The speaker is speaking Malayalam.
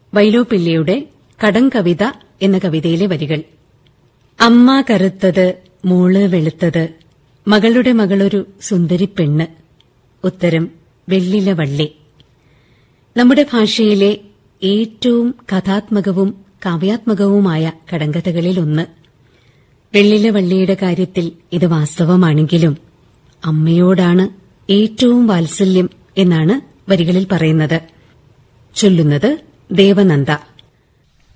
വൈലോപ്പിള്ളിയുടെ കടങ്കവിത എന്ന കവിതയിലെ വരികൾ അമ്മ കറുത്തത് മോള് വെളുത്തത് മകളുടെ മകളൊരു സുന്ദരി പെണ്ണ് ഉത്തരം വെള്ളില വള്ളി നമ്മുടെ ഭാഷയിലെ ഏറ്റവും കഥാത്മകവും കാവ്യാത്മകവുമായ കടങ്കഥകളിൽ ഒന്ന് വെള്ളില വള്ളിയുടെ കാര്യത്തിൽ ഇത് വാസ്തവമാണെങ്കിലും അമ്മയോടാണ് ഏറ്റവും വാത്സല്യം എന്നാണ് വരികളിൽ പറയുന്നത് ചൊല്ലുന്നത് ദേവനന്ദ